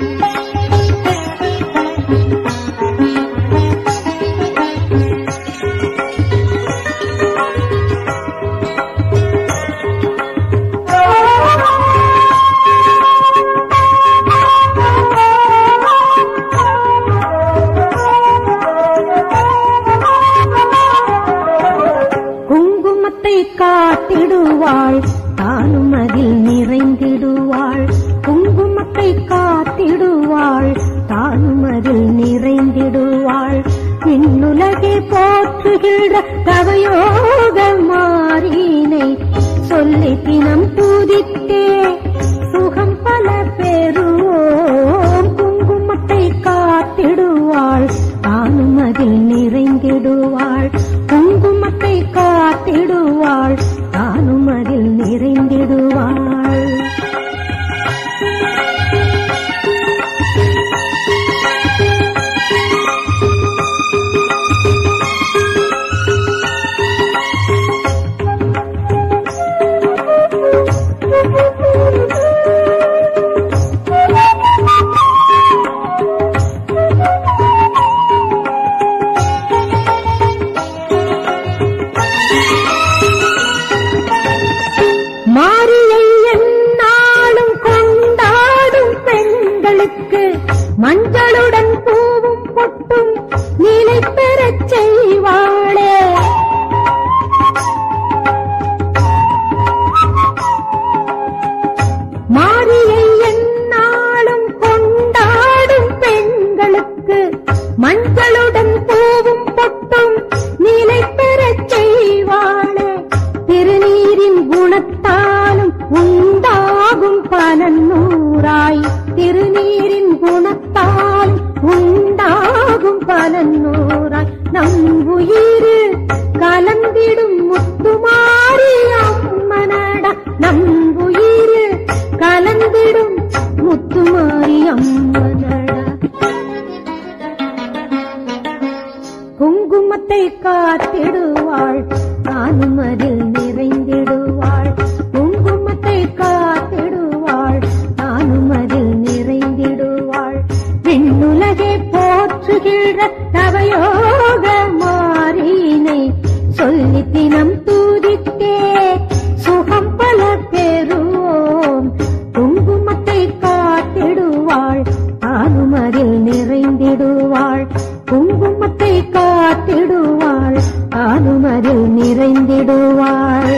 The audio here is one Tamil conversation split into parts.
குங்குமத்தை காத்திடுவாள் தானும் அதில் நிறைந்திடுவாள் குங்குமத்தை காத்திடுவாள் தானும் அதில் நிறைந்திடுவாள் விண்ணுலகை போற்றுகின்ற தவயோக மாறினை சொல்லி தினம் பூதித்தே சுகம் பல பெறுவோம் குங்குமத்தை காத்திடுவாள் தானும் அதில் நிறைந்திடுவாள் குங்குமத்தை காத்திடுவாள் தானும் அதில் நிறைந்திடுவாள் மாரியை எந்நாளும் கொண்டாடும் பெண்களுக்கு மஞ்சளுடன் பூவும் பொட்டும் நிலை பெறச் செய்வாளே மாரியை எந்நாளும் கொண்டாடும் பெண்களுக்கு மஞ்சளுடன் பூவும் பொட்டும் நிலை பெறச் செய்வாளே திருநீரின் குணத்தாலும் உண்டாகும் பலன் நூறாய் திருநீரின் குணத்தால் உண்டாகும் பலன் நூறாய் நம் உயிர் கலந்திடும் முத்துமாரி அம்மனடா நம் உயிர் கலந்திடும் முத்துமாரி அம்மனடா குங்குமத்தை காத்திடுவாள் தானும் அதில் நிறைந்திடுவாள் குங்குமத்தை காத்திடுவாள் தானும் அதில் நிறைந்திடுவாள் விண்ணுலகை போற்றுகின்ற தவயோக மாறினை சொல்லி தினம் தூதித்தே சுகம் பல பெறுவோம் குங்குமத்தை காத்திடுவாள் தானும் அதில் நிறைந்திடுவாள் குங்குமத்தை காத்திடுவாள் தானும் அதில் நிறைந்திடுவாள்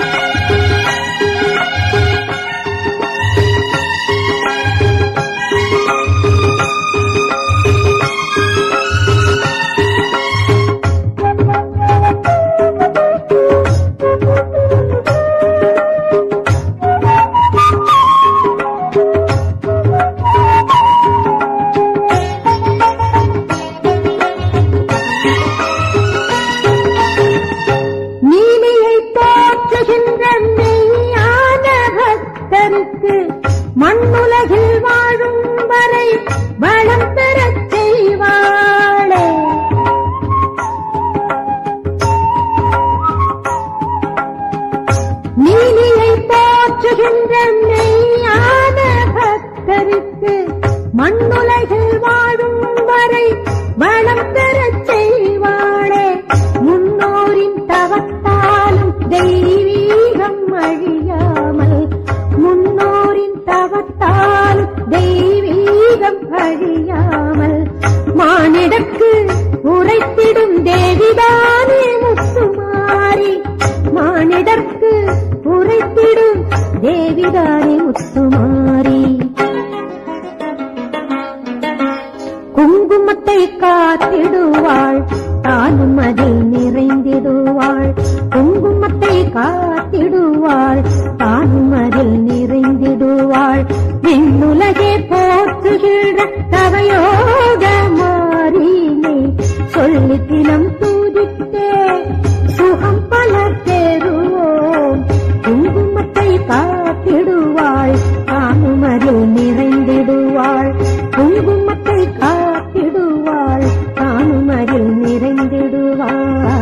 நீலியை போற்றுகின்ற மெய்யான பக்தருக்கு மண்ணுலகில் வாழும் வரை வளம் பெறச் செய்வாளே நீலியை போற்றுகின்ற மெய்யான பக்தருக்கு மண்ணுலகில் வாழும் வரை வளம் பெறச் செய்வாளே முன்னோரின் தவத்தாலும் தெய்வீகம் அழியாமல் முன்னோரின் தவத்தாலும் தெய்வீகம் அழியாமல் மானிடக்கு உரைத்திடும் தேவிதானே முத்துமாரி மானிடற்கு உரைத்திடும் தேவிதானே முத்துமாரி குங்குமத்தை காத்திடுவாள் தானும் அதில் நிறைந்திடுவாள் குங்குமத்தை காத்திடுவாள் தானும் அதில் நிறைந்திடுவாள் விண்ணுலகே போற்றுகின்ற தவையோக மாறினை சொல்லி தினம் தூதித்தே சுகம் பல பெறுவோம் குங்குமத்தை காத்திடுவாள் தானும் அதில் நிறைந்திடுவாள் குங்குமத்தை காத்திடுவாள் தானும் அதில் நிறைந்திடுவாள்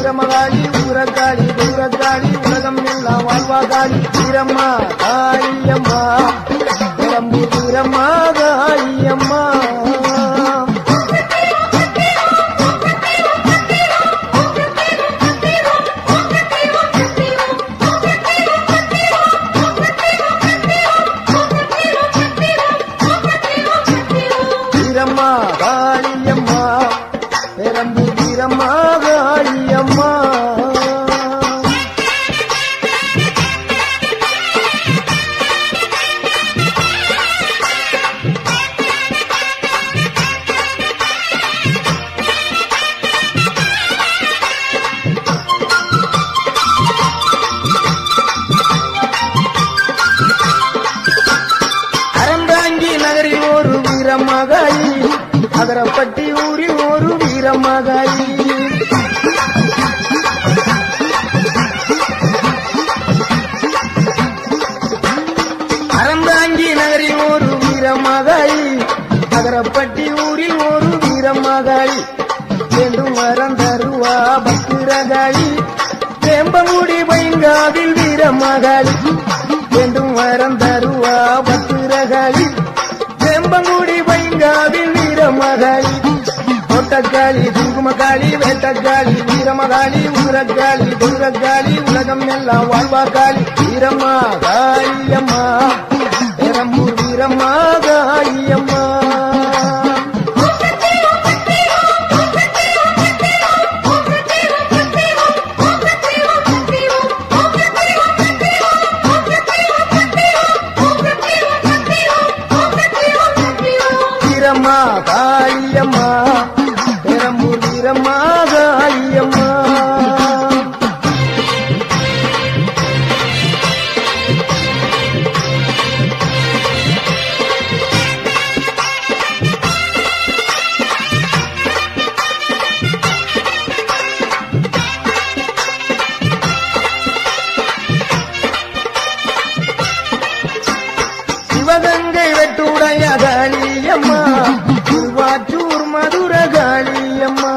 வீரமகாளி ஊரக்காளி தூரக்காளி உலகம் எல்லாம் வாழ்வா காளி வீரம்மா காளியம்மா கிளம்பு வீரம்மா காளியம்மா வீரம்மா காளியம்மா பெரம்பு வீரம்மா காளியம்மா அறந்தாங்கி நகரில் ஒரு வீரமகாயி அதரப்பட்டி ஊரில் ஒரு வீரமகாயி அறந்தாங்கி நகரில் ஒரு வீரமகாயி அதரப்பட்டி ஊரில் ஒரு வீரமகாயி வேண்டும் வரம் தருவா பத்திரகாளி வேம்பங்குடி பைங்காவில் வீரமகாளி வேண்டும் வரம் தருவா பத்திரகாளி வேம்பங்குடி பைங்காவில் வீரமகாளி தோட்டக்காளி குங்குமக்காளி வேட்டக்காளி வீரமகாளி ஊரக்காளி துரக்காளி உலகம் எல்லாம் வாழ்வா காளி வீரம்மா காளியம்மா பெரம்பூர் வீரம்மா காளியம்மா வீரம்மா காளியம்மா பெரம்பூர் வீரம்மா காளியம்மா சிவகங்கை வெட்டுடைய காளியம்மா திருவாச்சூர் மதுர காளியம்மா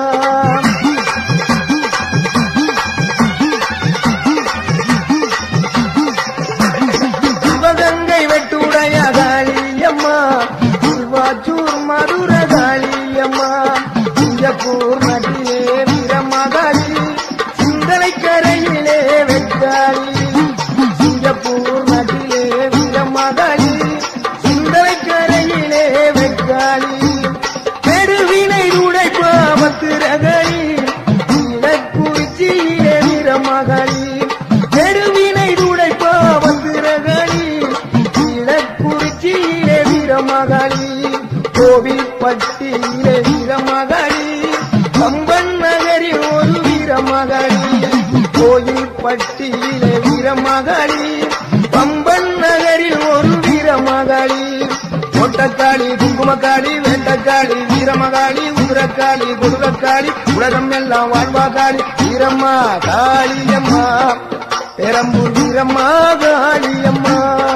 சிவகங்கை வெட்டுடைய காளியம்மா திருவாச்சூர் மதுர காளியம்மா சிங்கப்பூர் நட்டிலே வீரமகாளி சிந்தனை கரையிலே வெட்டாளி சிங்கப்பூர் நட்டிலே வீரமகாளி சிந்தனை கரையிலே வெட்டாளி பெருவினை உடைப்பா பத்திரகாளி இலக்குறிச்சியிலே வீரமகாளி பெருவினை உடைப்பா பத்திரகாளி இலக்குறிச்சியிலே வீரமகாளி கோவில்பட்டியிலே வீரமகாளி கம்பன் நகரில் ஒரு வீரமகாளி கோயில்பட்டியிலே வீரமகாளி கம்பன் நகரில் ஒரு வீரமகாளி ஒட்டக்காளி குங்குமக்காளி வேட்டக்காளி வீரமகாளி உதிரக்காளி குடுரக்காளி உலகம் எல்லாம் வாழ்வா காளி வீரம்மா காளியம்மா பெரம்பூர் வீரம்மா காளியம்மா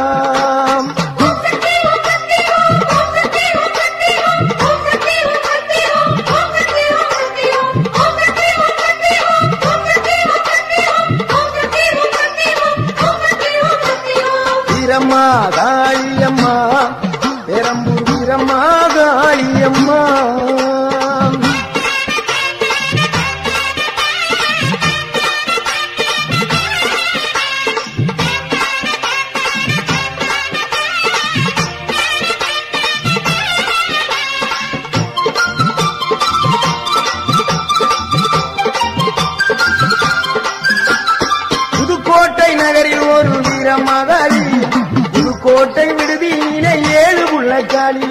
வீரம்மா காளியம்மா பெரம்பூர் வீரம்மா காளியம்மா புதுக்கோட்டை நகரில் ஒரு வீரமகாளி புதுக்கோட்டை விடுதியிலே ஏழு உள்ளக்காளி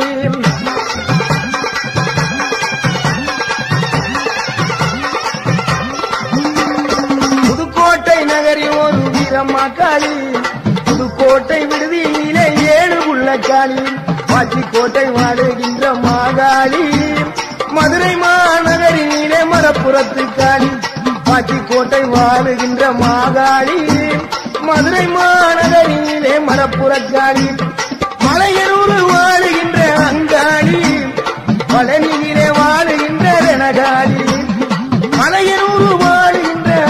புதுக்கோட்டை நகரில் ஒரு வீரமகாளி புதுக்கோட்டை விடுதியிலே ஏழு உள்ளக்காளி பாச்சிக்கோட்டை வாழுகின்ற மாகாளி மதுரை மாநகரிலே மரப்புறத்து காளி பாச்சிக்கோட்டை வாழுகின்ற மாகாளி மதுரை மாநகரிலே மரப்புறக்காளி மலையனூர் வாழுகின்ற அங்காளி பழனியிலே வாழுகின்ற ரணகாளி மலையனூர் வாழுகின்ற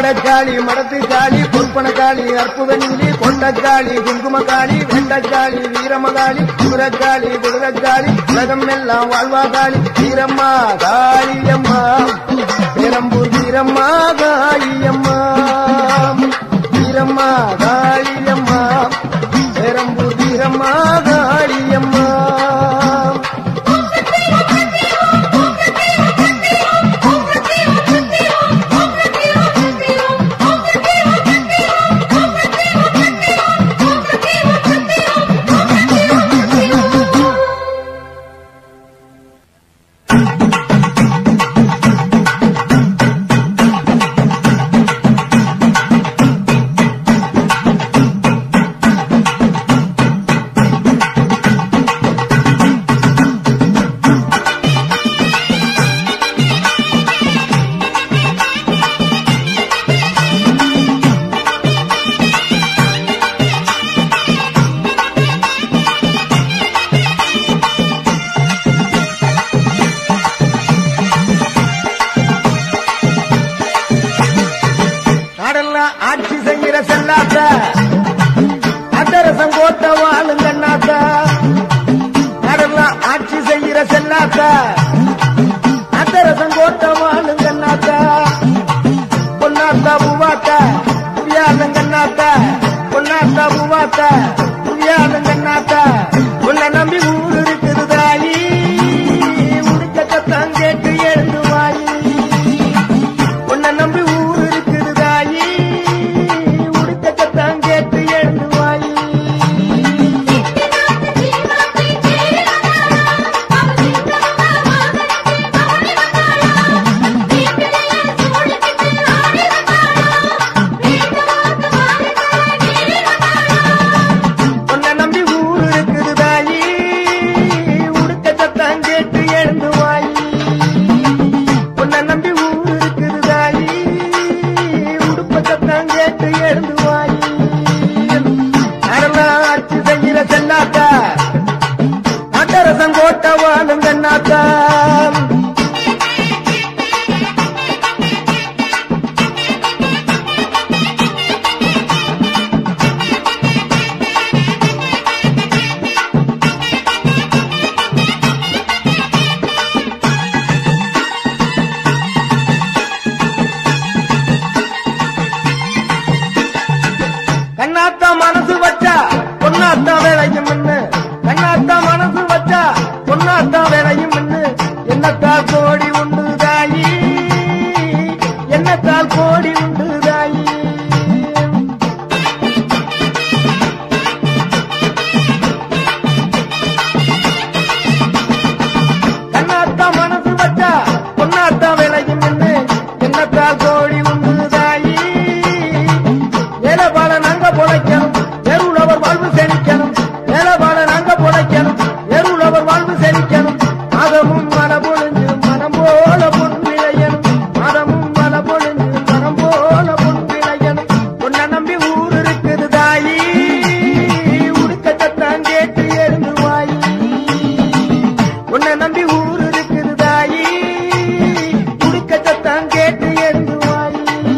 மாடக்காளி மடத்துக்காளி பொற்பனக்காளி அற்புத நீலி கொண்டக்காளி குங்குமக்காளி வெண்டக்காளி வீரமகாளி குதிரக்காளி குதிரக்காளி உலகம் எல்லாம் வாழ்வாகாளி வீரம்மா காளியம்மா பெரம்பூர் வீரம்மா காளியம்மா வீரம்மா காளியம்மா பெரம்பூர் வீரம்மா காளியம்மா நாடெல்லாம் ஆட்சி செய்கிற செல்லாத்த அட்டரசம் கோட்ட வாழுங்கண்ணாத்த நாடெல்லாம் ஆட்சி செய்கிற செல்லாத்த அட்டரசம் கோட்ட வாழுங்கண்ணாத்த பொன்னாத்தா பூவாத்த புரியாதங்கண்ணாத்த பொன்னாத்தா பூவாத்த புரியாதங்கண்ணாத்த உன்னை நம்பி ஊர் இருக்குது தாயி உடுக்கத்தான் கேட்டு எழுந்து வாயி உன்னை நம்பி ஊர் இருக்குது தாயி உடுக்கத்தான் கேட்டு எழுந்து வாயி உன்னை நம்பி ஊர் இருக்குது தாயி உடுக்கத்தான் கேட்டு எழுந்து வாயி உன்னை நம்பி ஊர் இருக்குது தாயி உடுப்பத்தான் கேட்டு எழுந்து வாயி நடலாம் ஆட்சி செய்கிற செல்லாத்தா அட்டரசம் கோட்ட வாழுங்கண்ணாத்தா கண்ணாத்தா மனசு வச்சா பொன்னாத்தா வேலையும் முன்னு கண்ணாத்தா மனசு வச்சா பொன்னாத்தா வேலையும் முன்னு என்னத்தால் கோடி உண்டு தாயி என்னத்தால் கோடி உண்டு தாயி கண்ணாத்தா மனசு வச்சா பொன்னாத்தா வேலையும் முன்னு என்னத்தால் கோடி உண்டு தாயி ஏலபால நாங்க பொழைக்கணும் எருளவர் வாழ்வு செழிக்கணும் ஏலபால நாங்க பொழைக்கணும் எருளவர் வாழ்வு செழிக்கணும் மதமும் மன பொழிஞ்சு மனம் போல பொன் விளையணும் மதமும் மன பொழிஞ்சு மனம் போல பொன் விளையணும் உன்னை நம்பி ஊர் இருக்குது தாயி உடுக்கத்தான் கேட்டு எழுந்து வாயி உன்னை நம்பி ஊர் இருக்குது தாயி உடுக்கத்தான் கேட்டு எழுந்து வாயி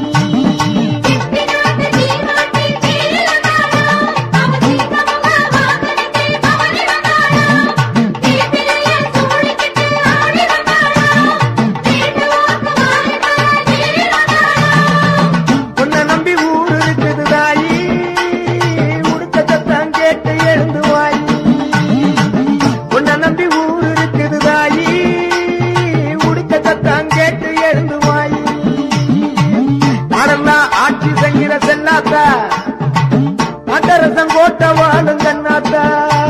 உன்னை நம்பி ஊர் இருக்குது தாயி உடுக்கத்தான் கேட்டு எழுந்து வாயி உன்னை நம்பி ஊர் இருக்குது தாயி உடுக்கத்தான் கேட்டு எழுந்து வாயி நாடெல்லாம் ஆட்சி செய்கிற செல்லாத்தா அட்டரசம் கோட்ட வாழுங்கண்ணாத்தா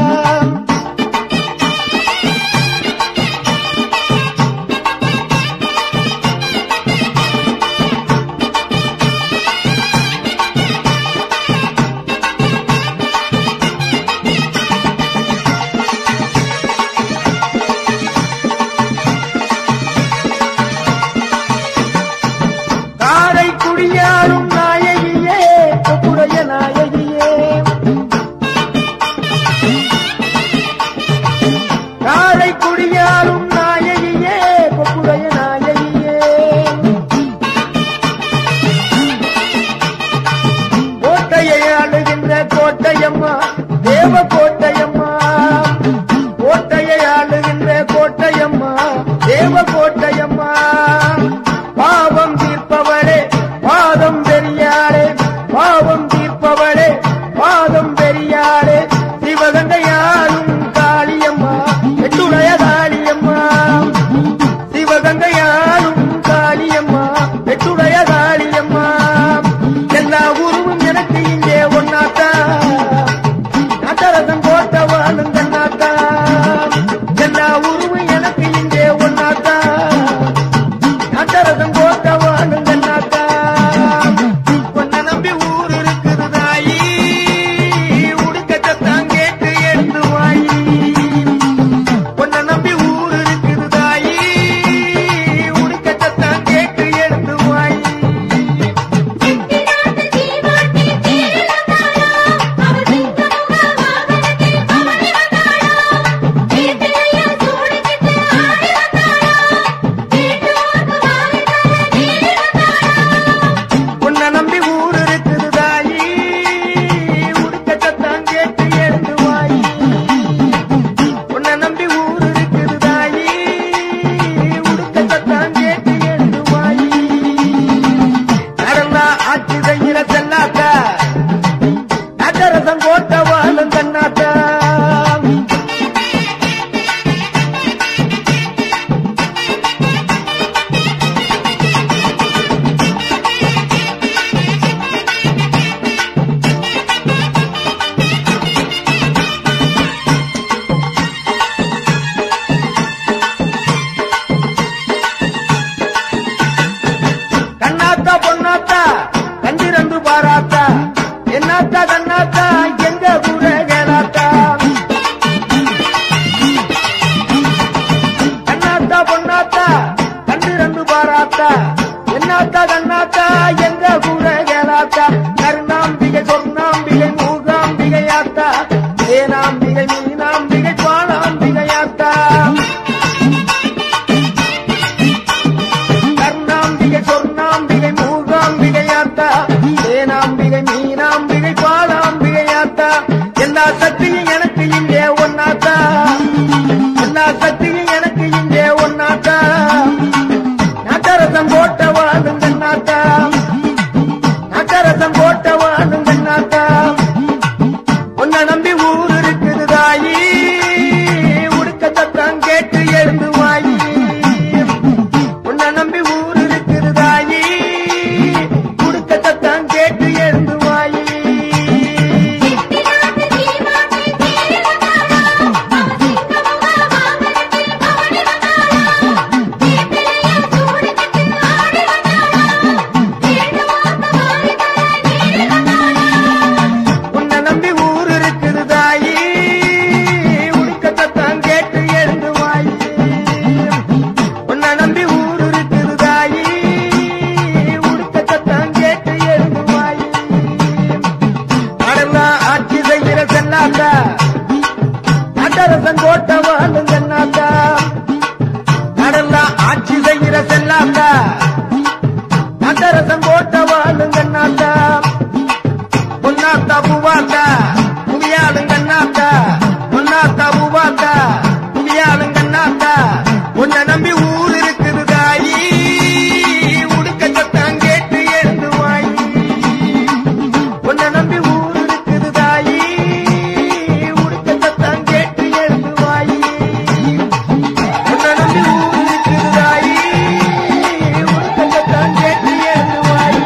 காரை குடியாரும் நாயகியே கொப்புடைய நாயகியே காரை குடியாரும் நாயகியே கொப்புடைய நாயகியே ஆத்தா ஏனாம்பிகை மீனாம்பிகை பாலாம்பிகை ஆத்தா கர்ணாம்பிகை சொர்ணாம்பிகை மூகாம்பிகை ஆத்தா ஏனாம்பிகை மீனாம்பிகை பாலாம்பிகை ஆத்தா எல்லா சக்தியும் எனக்கு இங்கே ஒன்னாத்தா எல்லா சக்தியும் எனக்கு இங்கே ஒன்னாத்தா நகரசம் போட்ட வாழுங்க நாத்தா நகரசம் போட்ட வாழுங்க நாத்தா உன்னை நம்பி ஊர் இருக்குது தாயி உடுக்க சத்தம் கேட்டு எழுந்து வாயி உன்னை நம்பி ஊர் இருக்குது தாயி உடுக்க சத்தம் கேட்டு எழுந்து வாயி உன்னை நம்பி ஊர் இருக்குது தாயி உடுக்க சத்தம் கேட்டு எழுந்து வாயி உன்னை நம்பி ஊர் இருக்குது தாயி உடுக்க சத்தம் கேட்டு எழுந்து வாயி நாடெல்லாம் ஆட்சி செய்கிற சென்னாத்தா நடரசன் கோட்ட வாழும் சென்னாத்தா நாடெல்லாம் ஆட்சி செய்கிற செல்லாத்தா நடரசன் கோட்ட வாழும் சென்னாத்தா பொன்னாத்தா பூவாத்தா புவியாளுங்கண்ணாத்தா பொன்னாத்தா பூவாத்தா புவியாளுங்கண்ணாத்தா உன்னை நம்பி ஊர் இருக்குது தாயி உடுக்க சத்தம் கேட்டு எழுந்து வாயி உன்னை நம்பி ஊர் இருக்குது தாயி உடுக்க சத்தம் கேட்டு எழுந்து வாயி உன்னை நம்பி ஊர் இருக்குது தாயி உடுக்க சத்தம் கேட்டு எழுந்து வாயி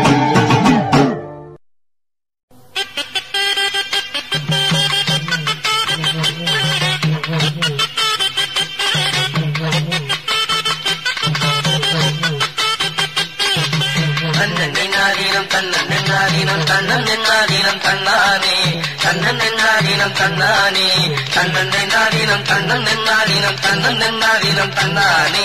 தன்னென்னாதீனம் தன்னென்னாதீனம் தன்னென்னாதீனம் தன்னானே தன்னென்னாதீனம் தன்னானே தன்னென்னாதீனம் தன்னென்னாதீனம் தன்னென்னாதீனம் தன்னானே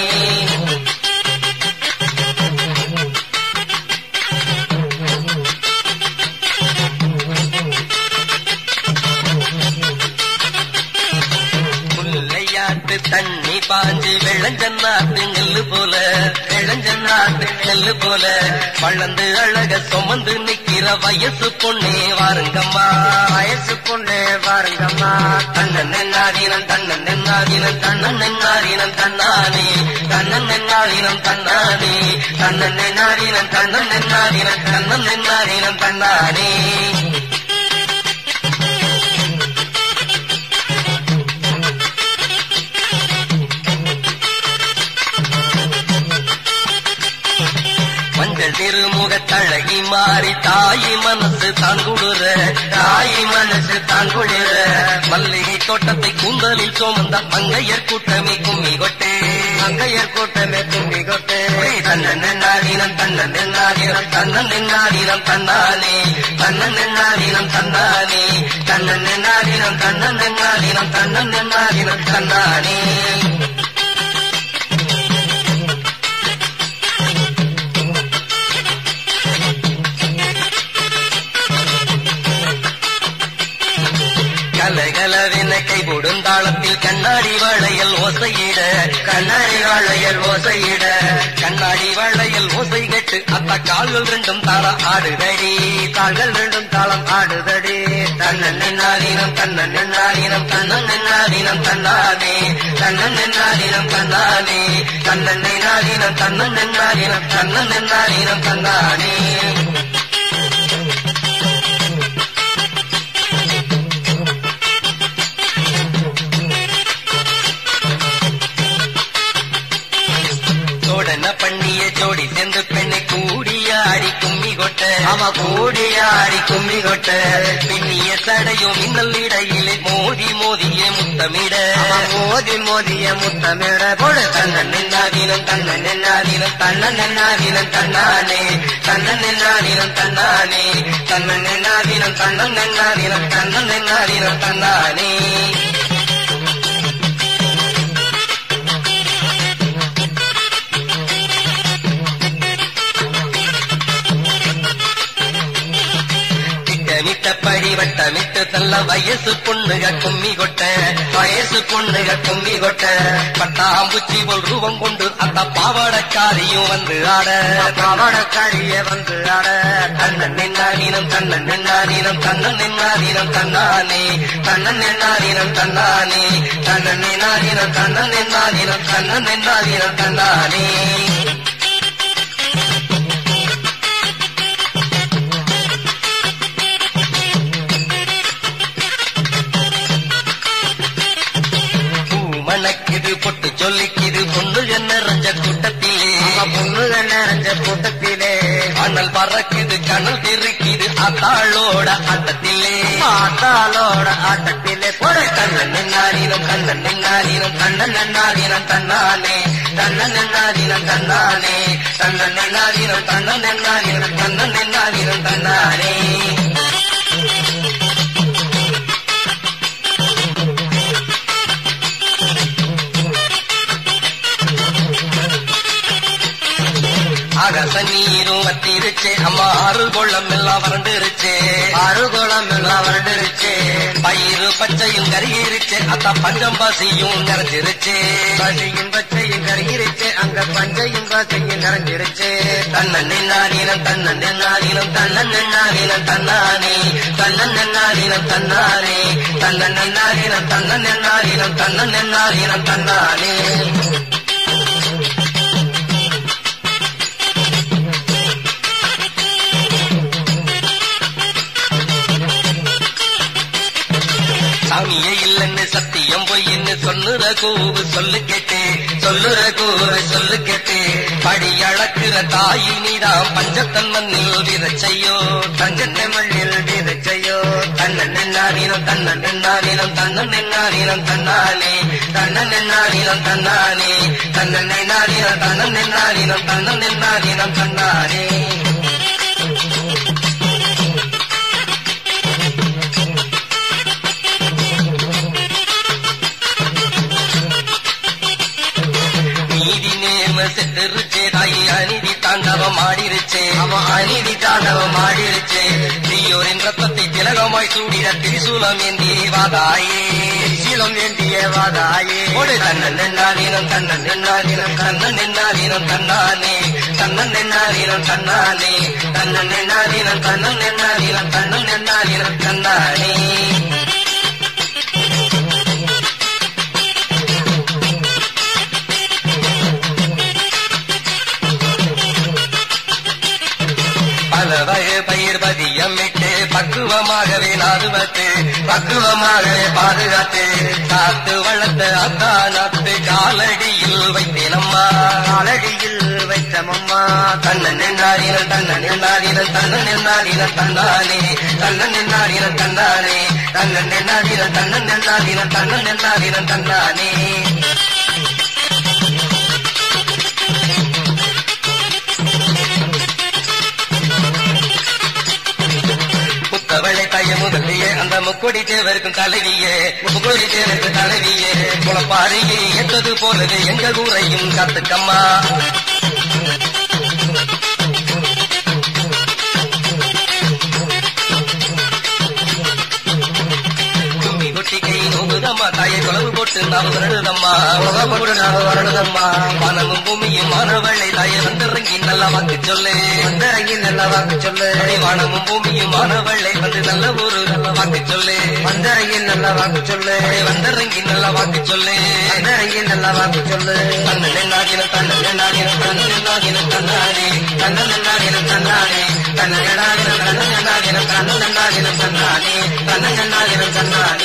முல்லையாட்டு தண்ணி பாஞ்சு வெள்ளஞ்சன்னாட்டு நெல்லு போல வெள்ளஞ்சன்னாட்டு நெல்லு போல வளர்ந்து அழக சுமந்து நிக்கிற வயசு பொண்ணே வாருங்கம்மா வயசு பொண்ணே வாருங்கம்மா தன்னன் நென்னாதீனம் தன்னன் நென்னாதீனம் தன்னன் நென்னாதீனம் தன்னானே தன்னன் நென்னாதீனம் தன்னானே தன்னன் நென்னாதீனம் தன்னன் நென்னாதீனம் தன்னன் நென்னாதீனம் தன்னானே மஞ்சள் திருமுக தழகி மாறி தாயி மனசு தாங்குடுற தாயி மனசு தாங்குடுற மல்லிகை தோட்டத்தை கூந்தலில் சுமந்த மங்கையர் கூட்டமே கும்மி கொட்டே மங்கையர் கூட்டமே கும்மி கொட்டே தன்னன் நென்னாதீனம் தன்னன் நென்னாதீனம் தன்னன் நென்னாதீனம் தன்னானே தன்னன் நென்னாதீனம் தன்னானே தன்னன் நென்னாதீனம் தன்னன் நென்னாதீனம் தன்னன் நென்னாதீனம் தன்னானே கலகலவென கைபோடும் தாளத்தில் கண்ணாடி வளையல் ஓசையிட கண்ணாடி வளையல் ஓசையிட கண்ணாடி வளையல் ஓசை கேட்டு அத்த கால்கள் ரெண்டும் தாளம் ஆடுதடி கால்கள் ரெண்டும் தாளம் ஆடுதடி தன்னன் நென்னாதீனம் தன்னன் நென்னாதீனம் தன்னன் நென்னாதீனம் தன்னானே தன்னன் நென்னாதீனம் தன்னானே தன்னன் நென்னாதீனம் தன்னன் நென்னாதீனம் தன்னன் நென்னாதீனம் தன்னானே சோடன பண்ணிய ஜோடி சேர்ந்து பெண்ணை கூடியாடி கும்மி கொட்ட அவ கூடியாடி கும்மி கொட்ட பின்னிய சடையும் மின்னல் இடையிலே மோதி மோதிய முத்தமிட மோதி மோதிய முத்தமிட போடு தன்னன் நின்னாதீனம் தன்னன் நின்னாதீனம் தன்னன் நின்னாதீனம் தன்னானே தன்னன் நின்னாதீனம் தன்னானே தன்னன் நின்னாதீனம் தன்னன் நின்னாதீனம் தன்னன் நின்னாதீனம் தன்னானே திட்டமிட்டபடி வட்டமிட்டு தள்ள வயசு பொண்ணுக கும்மி கொட்ட வயசு பொண்ணுக கும்மி கொட்ட பட்டாம்பூச்சி போல் ரூபம் கொண்டு அந்த பாவாடக்காரியும் வந்து ஆட பாவாடக்காரிய வந்து ஆட தன்னன் நின்னாதீனம் தன்னன் நின்னாதீனம் தன்னன் நின்னாதீனம் தன்னானே தன்னன் நின்னாதீனம் தன்னானே தன்னன் நின்னாதீனம் தன்னன் நின்னாதீனம் தன்னன் நின்னாதீனம் தன்னானே பூ மணக்குது பொட்டு சொல்லிக்குது பொண்ணுக நிறைஞ்ச கூட்டத்திலே பொண்ணுகள் நிறைஞ்ச கூட்டத்திலே அண்ணல் பறக்குது கண்ணல் தெரிக்குது அத்தாளோட ஆட்டத்திலே ஆத்தாளோட ஆட்டத்திலே போட கண்ணன் நின்னாதீனம் கண்ணன் நின்னாதீனம் கண்ணன் நின்னாதீனம் தன்னானே கண்ணன் நின்னாதீனம் தன்னானே கண்ணன் நின்னாதீனம் கண்ணன் நின்னாதீனம் கண்ணன் நின்னாதீனம் தன்னானே அகச நீரும் வத்திருச்சே அம்மா ஆறு கொள்ளம் எல்லாம் வறண்டுருச்சே அருகுளம் எல்லாம் வருடிருச்சு பயிறு பச்சையும் கருகிருச்சே அத்தா பஞ்சம் பசியும் நிறைஞ்சிருச்சே பசியும் பச்சையும் கருகிருச்சு அங்க பஞ்சையும் பசையும் நிறைஞ்சிருச்சு தன்னன் நின்னாதீனம் தன்னன் நின்னாதீனம் தன்னன் நின்னாதீனம் தன்னானே தன்னன் நின்னாதீனம் தன்னானே தன்னன் நின்னாதீனம் தன்னன் நின்னாதீனம் தன்னன் நின்னாதீனம் தன்னானே சாமியே இல்லைன்னு சத்தியம் பொய்ன்னு சொல்லுற கூவு சொல்லு கேட்டு சொல்லுற கூவு சொல்லு கேட்டு படி அளக்குற தாயி நீதான் பஞ்சத்தன் மண்ணில் விதச்சையோ தஞ்சத்தை மண்ணில் விதைச்சையோ தன்னன் நின்னாதீனம் தன்னன் நின்னாதீனம் தன்னன் நின்னாதீனம் தன்னானே தன்னன் நின்னாதீனம் தன்னானே தன்னன் நின்னாதீனம் தன்னன் நின்னாதீனம் தன்னன் நின்னாதீனம் தன்னானே நீதி நேர்ம செத்துருச்சே தாயி அநீதி தாண்டவம் ஆடிருச்சே அவன் அநீதி தாண்டவம் ஆடிருச்சே தீயோரின் ரத்தத்தை திலகமாய் சூடிட திரிசூலம் ஏந்தி வாதாயே சீலம் வேண்டிய வாதாயே ஓடு தன்னன் நின்னாதீனம் தன்னன் நின்னாதீனம் தன்னன் நின்னாதீனம் தன்னானே தன்னன் நின்னாதீனம் தன்னானே தன்னன் நின்னாதீனம் தன்னன் நின்னாதீனம் தன்னன் நின்னாதீனம் தன்னானே பல வகை பயிர் பதியம் விட்டு பக்குவமாகவே நாதுவத்து பக்குவமாகவே பாதுகாத்து காத்து வளர்த்த அத்தா நாத்து காலடியில் வைத்தேனம்மா காலடியில் வைத்தமம்மா தன்னன் நின்னாதீனம் தன்னன் நின்னாதீனம் தன்னன் நின்னாதீனம் தன்னானே தன்னன் நின்னாதீனம் தன்னானே தன்னன் நின்னாதீனம் தன்னன் நின்னாதீனம் தன்னன் நின்னாதீனம் தன்னானே முத்தவளை தைய முதலியே அந்த முக்கொடி தேவருக்கும் தலைவியே முக்கொடி தேவருக்கும் தலைவியே குளப்பாறையை எத்தது போலவே எங்க ஊரையும் காத்துக்கம்மா கும்மி கொட்டி கை நோகுதம்மா தாயை குழவு போட்டு நாம் வருடுதம்மா போட்டு நாம வரணுதம்மா வானமும் பூமியும் மாணவளை தாயை வந்திறங்கி நல்லா வாக்கு சொல்லு வந்திறங்கி நல்ல வாக்கு சொல்லு அடி வானமும் பூமியும் மாணவளை வந்து நல்ல ஒரு நல்ல வாக்கு சொல்லு வந்திறங்கி நல்ல வாக்கு சொல்லு அடி வந்திறங்கி நல்ல வாக்கு சொல்லு வந்திறங்கி நல்ல வாக்கு சொல்லு தன்னன் என்னாகின தன்னன் என்னாகின தன்னன் என்னாகின தன்னானே தன்னன் என்னாகின தன்னானே தன்னன் என்னாகின தன்னன் என்னாகின தன்னன் என்னாகின தன்னானே தன்னன் என்னாகின தன்னானே